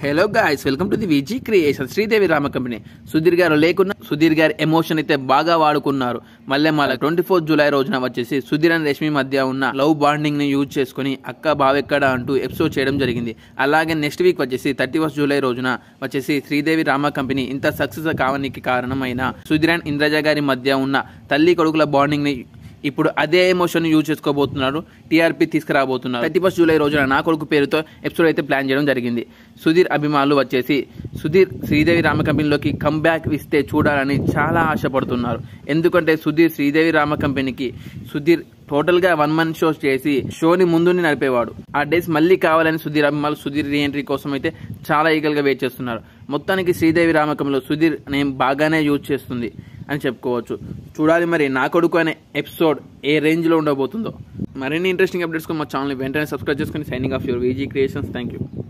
hello guys welcome to the Viji creation Sridevi Rama company Sudheer గారు లేకున్నా సుధీర్ గారి ఎమోషన్ అయితే బాగా వాడుకున్నారు మళ్ళీ మళ్ళీ ట్వంటీ ఫోర్త్ జూలై రోజున వచ్చేసి సుధీర్ అండ్ రష్మి మధ్య ఉన్న లవ్ బాండింగ్ ని యూజ్ చేసుకుని అక్క బావెక్కడ అంటూ ఎపిసోడ్ చేయడం జరిగింది అలాగే నెక్స్ట్ వీక్ వచ్చేసి థర్టీ ఫస్ట్ జూలై రోజున వచ్చేసి శ్రీదేవి రామ కంపెనీ ఇంత సక్సెస్ కావడానికి కారణమైన సుధీర్ అండ్ ఇంద్రజ గారి మధ్య ఉన్న తల్లి కొడుకుల బాండింగ్ ని ఇప్పుడు అదే ఎమోషన్ యూజ్ చేసుకోబోతున్నారు టీఆర్పీ తీసుకురాబోతున్నారు థర్టీ ఫస్ట్ జూలై రోజున నా కొడుకు పేరుతో ఎపిసోడ్ అయితే ప్లాన్ చేయడం జరిగింది సుధీర్ అభిమానులు వచ్చేసి సుధీర్ శ్రీదేవి రామ కంపెనీలోకి కమ్బ్యాక్ ఇస్తే చూడాలని చాలా ఆశపడుతున్నారు ఎందుకంటే సుధీర్ శ్రీదేవి రామ కంపెనీకి సుధీర్ టోటల్ గా వన్ మన్ షో చేసి షోని ముందుని నడిపేవాడు ఆ డేస్ మళ్ళీ కావాలని సుధీర్ అభిమానులు సుధీర్ రీఎంట్రీ కోసం అయితే చాలా ఈగల్ గా వెయిట్ చేస్తున్నారు మొత్తానికి శ్రీదేవి రామకంలో సుధీర్ నేమ్ బాగానే యూజ్ చేస్తుంది అని చెప్పుకోవచ్చు చూడాలి మరి నా కొడుకు అనే ఎపిసోడ్ ఏ రేంజ్ లో ఉండబోతుందో మరిన్ని ఇంట్రెస్టింగ్ అప్డేట్స్ మా ఛానల్ వెంటనే సబ్స్క్రైబ్ చేసుకుని signing off your VG creations thank you